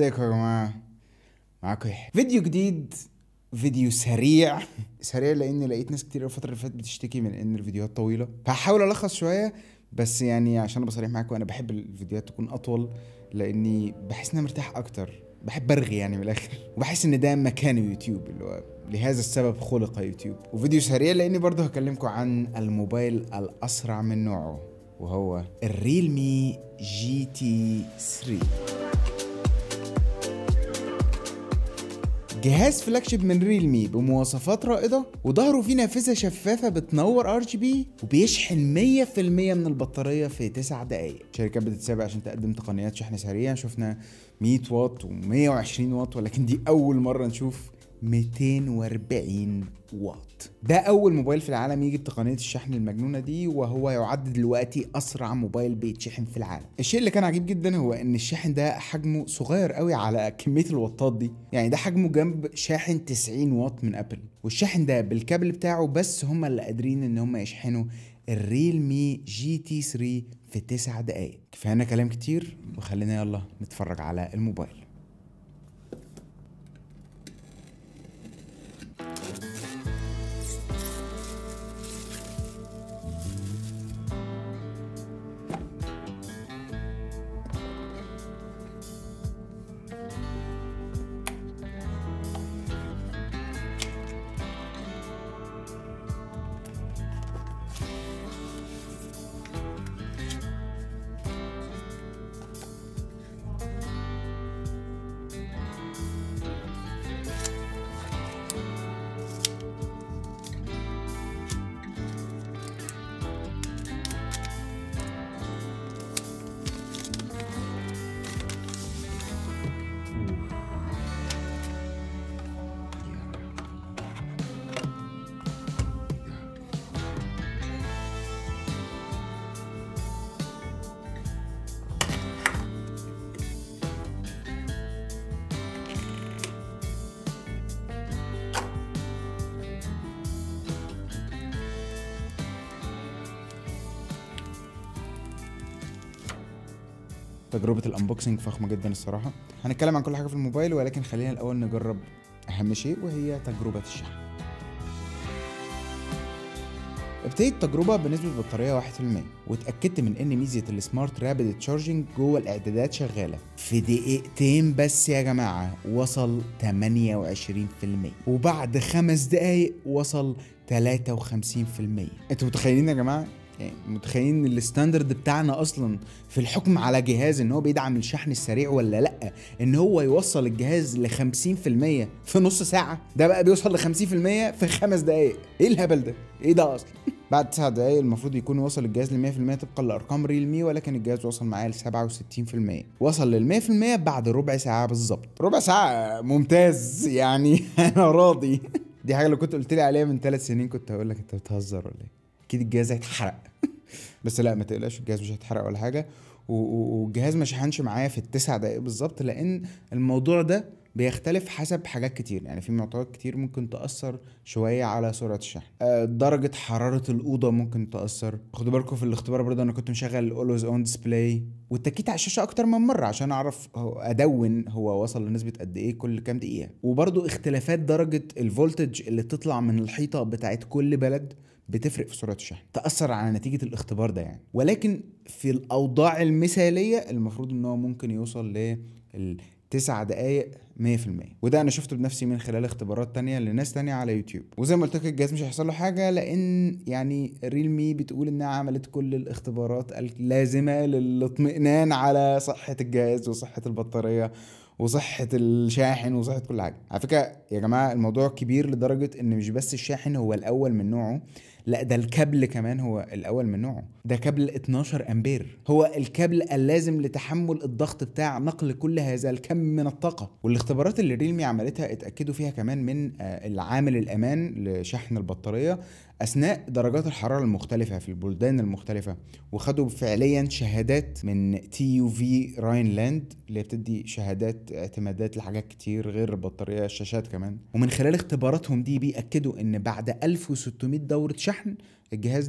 عليكم يا جماعة معاكم يحيى فيديو جديد فيديو سريع سريع لان لقيت ناس كتير الفترة اللي فاتت بتشتكي من ان الفيديوهات طويلة فهحاول الخص شوية بس يعني عشان ابقى صريح معاكم انا بحب الفيديوهات تكون اطول لاني بحس ان انا مرتاح اكتر بحب ارغي يعني من الاخر وبحس ان ده مكان يوتيوب اللي هو لهذا السبب خلق يوتيوب وفيديو سريع لاني برضه هكلمكم عن الموبايل الاسرع من نوعه وهو الريلمي جي تي 3 جهاز فلاج شيب من ريلمي بمواصفات رائدة وظهره فيه نافذة شفافة بتنور ار جي بي وبيشحن 100% من البطارية في 9 دقايق شركات بتتسابق عشان تقدم تقنيات شحن سريع شفنا 100 واط و120 واط ولكن دي أول مرة نشوف 240 واط ده اول موبايل في العالم يجي بتقنيه الشحن المجنونه دي وهو يعد دلوقتي اسرع موبايل بيتشحن في العالم الشيء اللي كان عجيب جدا هو ان الشاحن ده حجمه صغير قوي على كميه الواطات دي يعني ده حجمه جنب شاحن 90 واط من ابل والشاحن ده بالكابل بتاعه بس هم اللي قادرين ان هم يشحنوا الريلمي جي تي 3 في 9 دقايق كفايه كلام كتير وخلينا يلا نتفرج على الموبايل تجربة الانبوكسنج فخمة جدا الصراحة هنتكلم عن كل حاجة في الموبايل ولكن خلينا الأول نجرب أهم شيء وهي تجربة الشحن ابتديت التجربة بنسبة بطارية 1% واتأكدت من إن ميزة السمارت رابيد تشارجنج جوه الإعدادات شغالة في دقيقتين بس يا جماعة وصل 28% وبعد خمس دقايق وصل 53% انتوا متخيلين يا جماعة يعني متخيلين ان الستاندرد بتاعنا اصلا في الحكم على جهاز ان هو بيدعم الشحن السريع ولا لا ان هو يوصل الجهاز ل 50% في نص ساعه ده بقى بيوصل ل 50% في خمس دقائق ايه الهبل ده ايه ده اصلا بعد تسع دقايق المفروض يكون وصل الجهاز ل 100% طبقا لارقام ريلمي ولكن الجهاز وصل معايا ل 67% وصل لل 100% بعد ربع ساعه بالظبط ربع ساعه ممتاز يعني انا راضي دي حاجه لو كنت قلت لي عليها من ثلاث سنين كنت هقول لك انت بتهزر ولا ايه اكيد الجهاز هيتحرق بس لا ما تقلقش الجهاز مش هيتحرق ولا حاجه والجهاز ما شحنش معايا في التسع دقايق بالظبط لان الموضوع ده بيختلف حسب حاجات كتير يعني في معطيات كتير ممكن تأثر شوية على سرعة الشحن أه درجة حرارة الأوضة ممكن تأثر خدوا بالكم في الاختبار برضه أنا كنت مشغل اولويز اون ديسبلاي واتكيت على الشاشة أكتر من مرة عشان أعرف أدون هو وصل لنسبة قد إيه كل كام دقيقة وبرضه اختلافات درجة الفولتج اللي تطلع من الحيطة بتاعت كل بلد بتفرق في سرعه الشحن تاثر على نتيجه الاختبار ده يعني ولكن في الاوضاع المثاليه المفروض ان هو ممكن يوصل ل تسع دقايق 100% وده انا شفته بنفسي من خلال اختبارات تانية لناس تانية على يوتيوب وزي ما قلت لك الجهاز مش هيحصل له حاجه لان يعني ريلمي بتقول انها عملت كل الاختبارات اللازمه للاطمئنان على صحه الجهاز وصحه البطاريه وصحة الشاحن وصحة كل حاجة على فكرة يا جماعة الموضوع كبير لدرجة ان مش بس الشاحن هو الاول من نوعه لا ده الكابل كمان هو الاول من نوعه ده كابل 12 امبير هو الكابل اللازم لتحمل الضغط بتاع نقل كل هذا الكم من الطاقه والاختبارات اللي ريلمي عملتها اتاكدوا فيها كمان من العامل الامان لشحن البطاريه اثناء درجات الحراره المختلفه في البلدان المختلفه وخدوا فعليا شهادات من تي يو في راينلاند اللي بتدي شهادات اعتمادات لحاجات كتير غير البطاريه الشاشات كمان ومن خلال اختباراتهم دي بياكدوا ان بعد 1600 دوره شحن الجهاز ده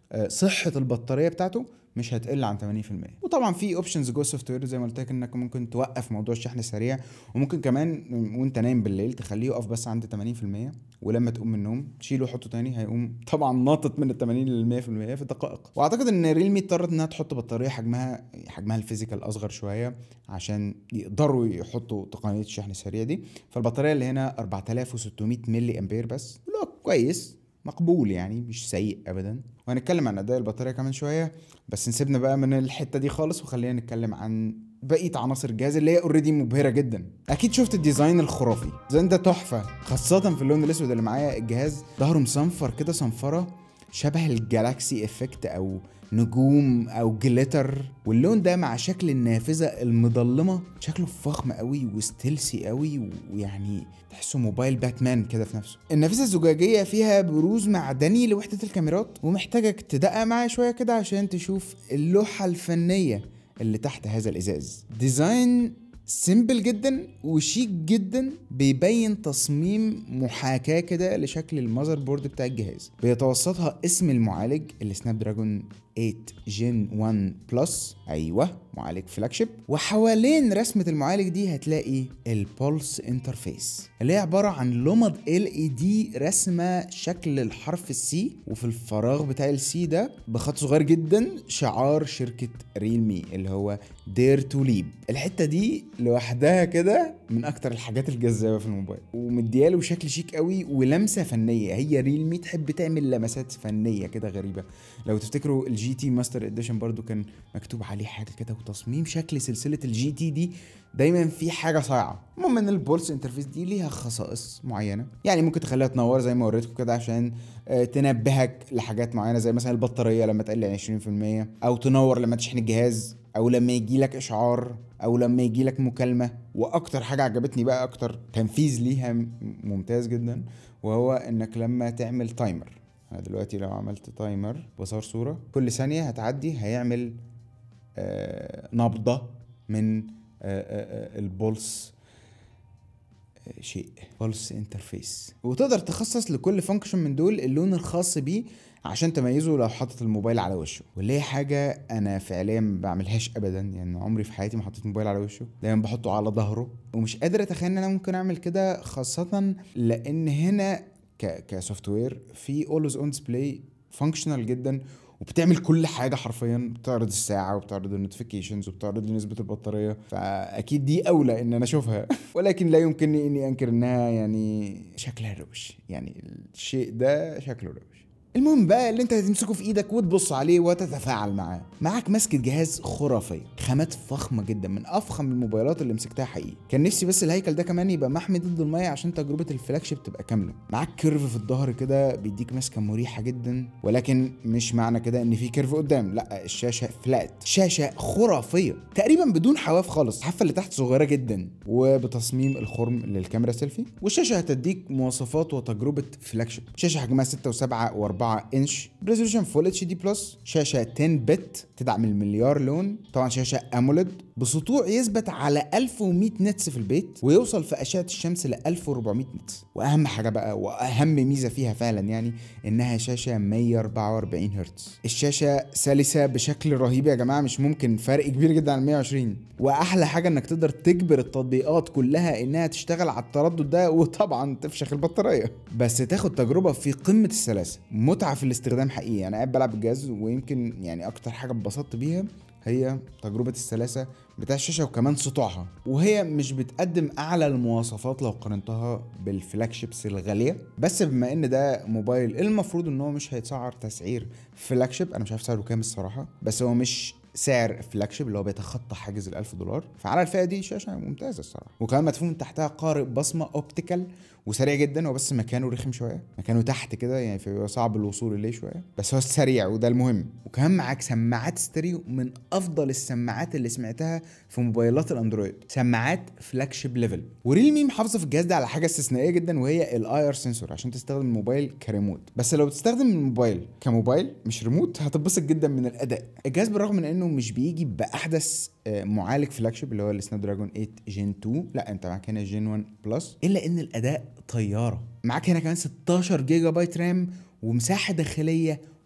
آه، صحه البطاريه بتاعته مش هتقل عن 80% وطبعا في اوبشنز جوه السوفت وير زي ما قلت لك انك ممكن توقف موضوع الشحن السريع وممكن كمان وانت نايم بالليل تخليه يقف بس عند 80% ولما تقوم من النوم تشيله وحطه تاني هيقوم طبعا ناطط من ال 80 لل 100% في دقائق واعتقد ان ريلمي اضطرت انها تحط بطاريه حجمها حجمها الفيزيكال اصغر شويه عشان يقدروا يحطوا تقنيه الشحن السريع دي فالبطاريه اللي هنا 4600 ملي امبير بس لا كويس مقبول يعني مش سيء ابدا وهنتكلم عن اداء البطاريه كمان شويه بس نسيبنا بقى من الحته دي خالص وخلينا نتكلم عن بقيه عناصر الجهاز اللي هي اوريدي مبهره جدا اكيد شفت الديزاين الخرافي الديزاين ده تحفه خاصه في اللون الاسود اللي معايا الجهاز ظهره مصنفر كده صنفره شبه الجالاكسي افكت او نجوم او جليتر واللون ده مع شكل النافذه المظلمه شكله فخم قوي وستيلسي قوي ويعني تحسه موبايل باتمان كده في نفسه النافذه الزجاجيه فيها بروز معدني لوحده الكاميرات ومحتاجك تدقق معايا شويه كده عشان تشوف اللوحه الفنيه اللي تحت هذا الازاز ديزاين سيمبل جدا وشيك جدا بيبين تصميم محاكاة كده لشكل المذر بورد بتاع الجهاز بيتوسطها اسم المعالج السناب دراجون 8 جين 1 بلس ايوه معالج فلاج شيب وحوالين رسمه المعالج دي هتلاقي البولس انترفيس اللي هي عباره عن لمض ال اي دي رسمه شكل الحرف السي وفي الفراغ بتاع السي ده بخط صغير جدا شعار شركه ريلمي اللي هو دير تو ليب الحته دي لوحدها كده من اكتر الحاجات الجذابه في الموبايل ومدياله شكل شيك قوي ولمسه فنيه هي ريلمي تحب تعمل لمسات فنيه كده غريبه لو تفتكروا الجي تي ماستر اديشن برضو كان مكتوب عليه حاجه كده وتصميم شكل سلسله الجي تي دي دايما في حاجه صايعه المهم ان البولس انترفيس دي ليها خصائص معينه يعني ممكن تخليها تنور زي ما وريتكم كده عشان آه، تنبهك لحاجات معينه زي مثلا البطاريه لما تقل عن 20% او تنور لما تشحن الجهاز او لما يجي لك اشعار او لما يجي لك مكالمه واكتر حاجه عجبتني بقى اكتر تنفيذ ليها ممتاز جدا وهو انك لما تعمل تايمر انا دلوقتي لو عملت تايمر بصور صوره كل ثانيه هتعدي هيعمل آه نبضه من آه آه, آه، البولس آه، شيء بولس انترفيس وتقدر تخصص لكل فانكشن من دول اللون الخاص بيه عشان تميزه لو حاطط الموبايل على وشه واللي هي حاجه انا فعليا ما بعملهاش ابدا يعني عمري في حياتي ما حطيت موبايل على وشه دايما بحطه على ظهره ومش قادر اتخيل ان انا ممكن اعمل كده خاصه لان هنا ك كسوفت وير في اولويز اون ديسبلاي فانكشنال جدا وبتعمل كل حاجه حرفيا بتعرض الساعه وبتعرض النوتيفيكيشنز وبتعرض نسبه البطاريه فاكيد دي اولى ان انا اشوفها ولكن لا يمكنني اني انكر انها يعني شكلها روش يعني الشيء ده شكله روش المهم بقى اللي انت هتمسكه في ايدك وتبص عليه وتتفاعل معاه معاك ماسكة جهاز خرافية خامات فخمة جدا من افخم الموبايلات اللي مسكتها حقيقي كان نفسي بس الهيكل ده كمان يبقى محمي ضد المية عشان تجربة الفلاج شيب تبقى كاملة معاك كيرف في الظهر كده بيديك ماسكة مريحة جدا ولكن مش معنى كده ان في كيرف قدام لا الشاشة فلات شاشة خرافية تقريبا بدون حواف خالص الحافة اللي تحت صغيرة جدا وبتصميم الخرم للكاميرا سيلفي والشاشة هتديك مواصفات وتجربة فلاج شيب شاشة حجمها 6 و7 و4 4 انش بريزولوشن فول اتش دي بلس شاشه 10 بت تدعم المليار لون طبعا شاشه اموليد بسطوع يثبت على 1100 نتس في البيت ويوصل في اشعه الشمس ل 1400 نتس واهم حاجه بقى واهم ميزه فيها فعلا يعني انها شاشه 144 هرتز الشاشه سلسه بشكل رهيب يا جماعه مش ممكن فرق كبير جدا عن 120 واحلى حاجه انك تقدر تجبر التطبيقات كلها انها تشتغل على التردد ده وطبعا تفشخ البطاريه بس تاخد تجربه في قمه السلاسه متعه في الاستخدام حقيقي انا قاعد بلعب بالجهاز ويمكن يعني اكتر حاجه اتبسطت بيها هي تجربة السلاسة بتاع الشاشة وكمان سطوعها وهي مش بتقدم أعلى المواصفات لو قارنتها بالفلاج شيبس الغالية بس بما إن ده موبايل المفروض إن هو مش هيتسعر تسعير فلاج شيب أنا مش عارف سعره كام الصراحة بس هو مش سعر فلاج شيب اللي هو بيتخطى حاجز ال 1000 دولار فعلى الفئه دي شاشه ممتازه الصراحه وكمان مدفون تحتها قارئ بصمه اوبتيكال وسريع جدا هو بس مكانه رخم شويه مكانه تحت كده يعني فبيبقى صعب الوصول اليه شويه بس هو سريع وده المهم وكمان معاك سماعات ستيريو من افضل السماعات اللي سمعتها في موبايلات الاندرويد سماعات فلاج شيب ليفل وريلمي محافظه في الجهاز ده على حاجه استثنائيه جدا وهي الاي ار سنسور عشان تستخدم الموبايل كريموت بس لو بتستخدم الموبايل كموبايل مش ريموت هتتبسط جدا من الاداء الجهاز بالرغم من انه مش بيجي باحدث آه، معالج فلاج شيب اللي هو السناب دراجون 8 جين 2 لا انت معاك هنا جين 1 بلس الا ان الاداء طياره معاك هنا كمان 16 جيجا بايت رام ومساحه داخليه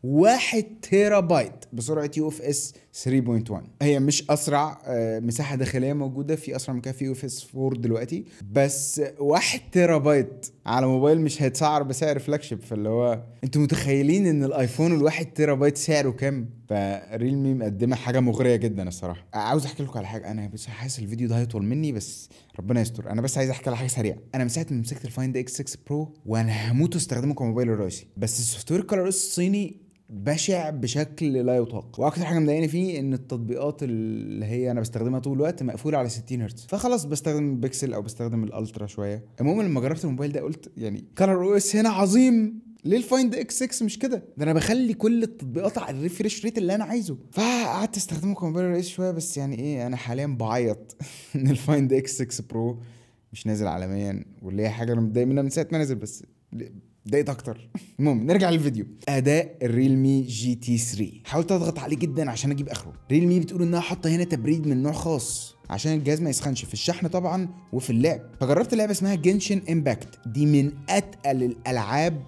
1 تيرا بايت بسرعه يو اف اس 3.1 هي مش اسرع آه، مساحه داخليه موجوده في اسرع من كده في يو اف اس 4 دلوقتي بس 1 تيرا بايت على موبايل مش هيتسعر بسعر فلاج شيب فاللي هو انتوا متخيلين ان الايفون الواحد تيرا بايت سعره كام فريلمي مقدمه حاجه مغريه جدا الصراحه عاوز احكي لكم على حاجه انا بس حاسس الفيديو ده هيطول مني بس ربنا يستر انا بس عايز احكي على حاجه سريعه انا من ساعه ما مسكت الفايند اكس 6 برو وانا هموت واستخدمه كموبايل الرئيسي بس السوفت وير كلر الصيني بشع بشكل لا يطاق واكتر حاجه مضايقاني فيه ان التطبيقات اللي هي انا بستخدمها طول الوقت مقفوله على 60 هرتز فخلاص بستخدم البكسل او بستخدم الالترا شويه المهم لما جربت الموبايل ده قلت يعني كلر او اس هنا عظيم ليه الفايند اكس 6 مش كده ده انا بخلي كل التطبيقات على الريفريش ريت اللي انا عايزه فقعدت استخدمه كموبايل رئيسي شويه بس يعني ايه انا حاليا بعيط ان الفايند اكس 6 برو مش نازل عالميا واللي هي حاجه انا متضايق منها من ساعه ما نزل بس ضايقت اكتر المهم نرجع للفيديو اداء الريلمي جي تي 3 حاولت اضغط عليه جدا عشان اجيب اخره ريلمي بتقول انها حاطه هنا تبريد من نوع خاص عشان الجهاز ما يسخنش في الشحن طبعا وفي اللعب فجربت لعبه اسمها جنشن امباكت دي من اتقل الالعاب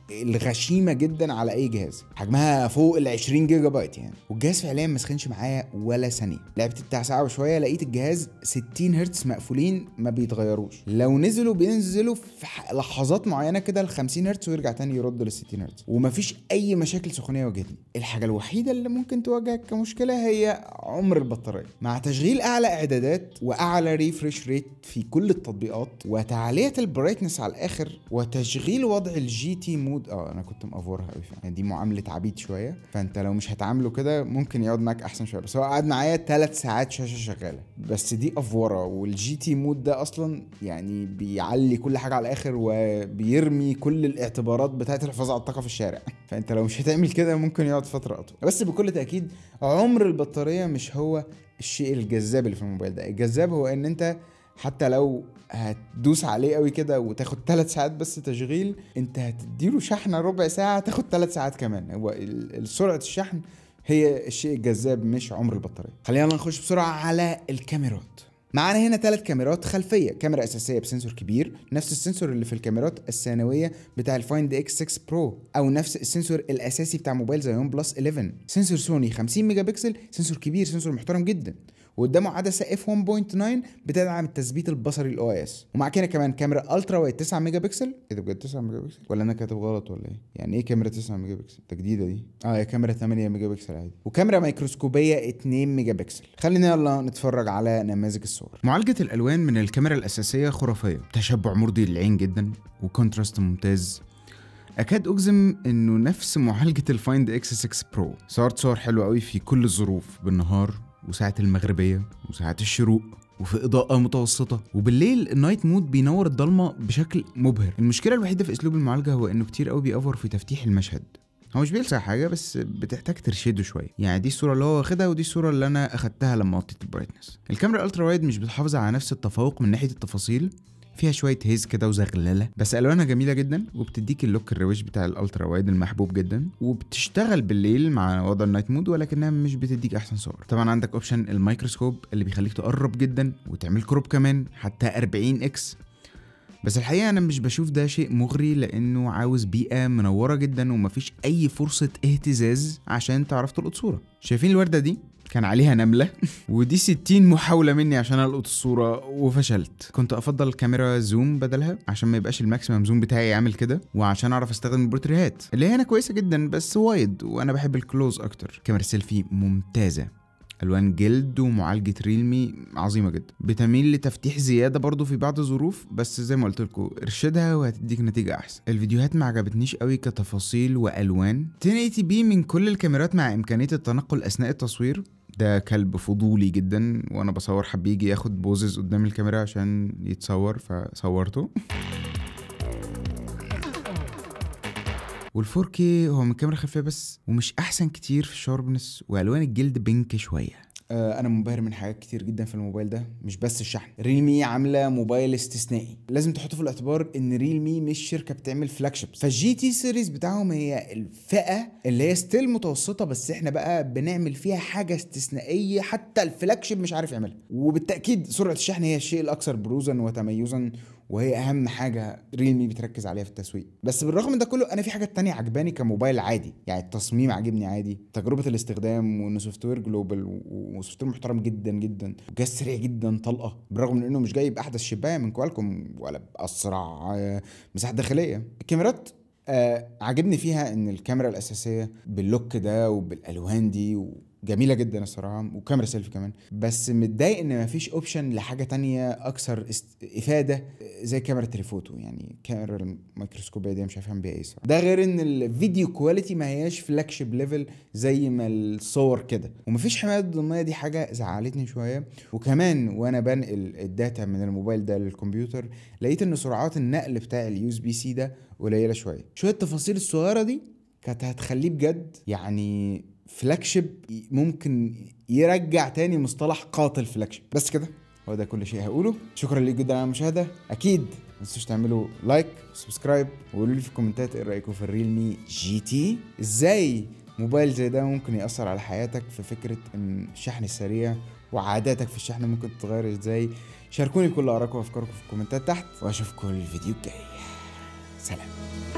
الغشيمه جدا على اي جهاز حجمها فوق ال 20 جيجا بايت يعني والجهاز فعليا ما سخنش معايا ولا ثانيه لعبت بتاع ساعه وشويه لقيت الجهاز 60 هرتز مقفولين ما بيتغيروش لو نزلوا بينزلوا في ح- لحظات معينه كده ل 50 هرتز ويرجع تاني يرد لل 60 هرتز ومفيش اي مشاكل سخونيه واجهتني الحاجه الوحيده اللي ممكن تواجهك كمشكله هي عمر البطاريه مع تشغيل اعلى اعدادات واعلى ريفريش ريت في كل التطبيقات وتعليه البرايتنس على الاخر وتشغيل وضع الجي تي مود اه انا كنت مقفورها قوي فعلا يعني دي معامله عبيد شويه فانت لو مش هتعامله كده ممكن يقعد معاك احسن شويه بس هو قعد معايا ثلاث ساعات شاشه شغاله بس دي افوره والجي تي مود ده اصلا يعني بيعلي كل حاجه على الاخر وبيرمي كل الاعتبارات بتاعت الحفاظ على الطاقه في الشارع فانت لو مش هتعمل كده ممكن يقعد فتره اطول بس بكل تاكيد عمر البطاريه مش هو الشيء الجذاب اللي في الموبايل ده الجذاب هو ان انت حتى لو هتدوس عليه قوي كده وتاخد ثلاث ساعات بس تشغيل انت هتديله شحنه ربع ساعه تاخد ثلاث ساعات كمان هو ال- ال- سرعه الشحن هي الشيء الجذاب مش عمر البطاريه خلينا نخش بسرعه على الكاميرات معانا هنا ثلاث كاميرات خلفيه كاميرا اساسيه بسنسور كبير نفس السنسور اللي في الكاميرات الثانويه بتاع الفايند اكس 6 برو او نفس السنسور الاساسي بتاع موبايل زي ون بلس 11 سنسور سوني 50 ميجا بكسل سنسور كبير سنسور محترم جدا وقدامه عدسه اف 1.9 بتدعم التثبيت البصري الاو اس ومع كده كمان كاميرا الترا وايد 9 ميجا بكسل ايه ده بجد 9 ميجا بكسل ولا انا كاتب غلط ولا ايه يعني ايه كاميرا 9 ميجا بكسل ده جديده دي اه هي كاميرا 8 ميجا بكسل عادي وكاميرا ميكروسكوبيه 2 ميجا بكسل خلينا يلا نتفرج على نماذج الصور معالجه الالوان من الكاميرا الاساسيه خرافيه تشبع مرضي للعين جدا وكونتراست ممتاز اكاد اجزم انه نفس معالجه الفايند اكس 6 برو صورت صور حلوه قوي في كل الظروف بالنهار وساعه المغربيه وساعه الشروق وفي اضاءه متوسطه وبالليل النايت مود بينور الضلمه بشكل مبهر المشكله الوحيده في اسلوب المعالجه هو انه كتير قوي بيأفور في تفتيح المشهد هو مش بيلسع حاجه بس بتحتاج ترشده شويه يعني دي الصوره اللي هو واخدها ودي الصوره اللي انا اخدتها لما وطيت البرايتنس الكاميرا الالترا وايد مش بتحافظ على نفس التفوق من ناحيه التفاصيل فيها شويه هيز كده وزغلله بس الوانها جميله جدا وبتديك اللوك الروش بتاع الالترا وايد المحبوب جدا وبتشتغل بالليل مع وضع النايت مود ولكنها مش بتديك احسن صور طبعا عندك اوبشن الميكروسكوب اللي بيخليك تقرب جدا وتعمل كروب كمان حتى 40 اكس بس الحقيقه انا مش بشوف ده شيء مغري لانه عاوز بيئه منوره جدا ومفيش اي فرصه اهتزاز عشان تعرف تلقط صوره شايفين الورده دي كان عليها نملة ودي 60 محاولة مني عشان ألقط الصورة وفشلت كنت أفضل كاميرا زوم بدلها عشان ما يبقاش الماكسيمم زوم بتاعي يعمل كده وعشان أعرف أستخدم البورتريهات اللي هنا كويسة جدا بس وايد وأنا بحب الكلوز أكتر كاميرا سيلفي ممتازة الوان جلد ومعالجه ريلمي عظيمه جدا بتميل لتفتيح زياده برضو في بعض الظروف بس زي ما قلت لكم ارشدها وهتديك نتيجه احسن الفيديوهات ما عجبتنيش قوي كتفاصيل والوان 1080 بي من كل الكاميرات مع امكانيه التنقل اثناء التصوير ده كلب فضولي جدا وانا بصور حب يجي ياخد بوزز قدام الكاميرا عشان يتصور فصورته وال4K هو من كاميرا خلفيه بس ومش احسن كتير في الشاربنس والوان الجلد بينك شويه آه، انا منبهر من حاجات كتير جدا في الموبايل ده مش بس الشحن ريلمي عامله موبايل استثنائي لازم تحط في الاعتبار ان ريلمي مش شركه بتعمل فلاج شيبس فالجي تي سيريز بتاعهم هي الفئه اللي هي ستيل متوسطه بس احنا بقى بنعمل فيها حاجه استثنائيه حتى الفلاج شيب مش عارف يعملها وبالتاكيد سرعه الشحن هي الشيء الاكثر بروزا وتميزا وهي اهم حاجه ريلمي بتركز عليها في التسويق بس بالرغم من ده كله انا في حاجات تانية عجباني كموبايل عادي يعني التصميم عاجبني عادي تجربه الاستخدام وانه سوفت وير جلوبال وسوفت وير محترم جدا جدا وجهاز سريع جدا طلقه بالرغم من انه مش جايب احدث شبايه من كوالكوم ولا باسرع آه، مساحه داخليه الكاميرات آه عاجبني فيها ان الكاميرا الاساسيه باللوك ده وبالالوان دي جميله جدا الصراحه وكاميرا سيلفي كمان بس متضايق ان مفيش اوبشن لحاجه تانية اكثر است... افاده زي كاميرا تليفوتو يعني كاميرا الميكروسكوبيه دي مش هفهم بيها ايه صراحة. ده غير ان الفيديو كواليتي ما هياش فلاج شيب ليفل زي ما الصور كده ومفيش حمايه ضمنيه دي حاجه زعلتني شويه وكمان وانا بنقل الداتا من الموبايل ده للكمبيوتر لقيت ان سرعات النقل بتاع اليو اس بي سي ده قليله شويه شويه التفاصيل الصغيره دي كانت هتخليه بجد يعني فلاج شيب ممكن يرجع تاني مصطلح قاتل فلاج شيب بس كده هو ده كل شيء هقوله شكرا ليك جدا على المشاهده اكيد ما تنسوش تعملوا لايك وسبسكرايب وقولوا لي في الكومنتات ايه رايكم في الريلمي جي تي ازاي موبايل زي ده ممكن ياثر على حياتك في فكره ان الشحن السريع وعاداتك في الشحن ممكن تتغير ازاي شاركوني كل ارائكم وافكاركم في الكومنتات تحت واشوفكم الفيديو الجاي سلام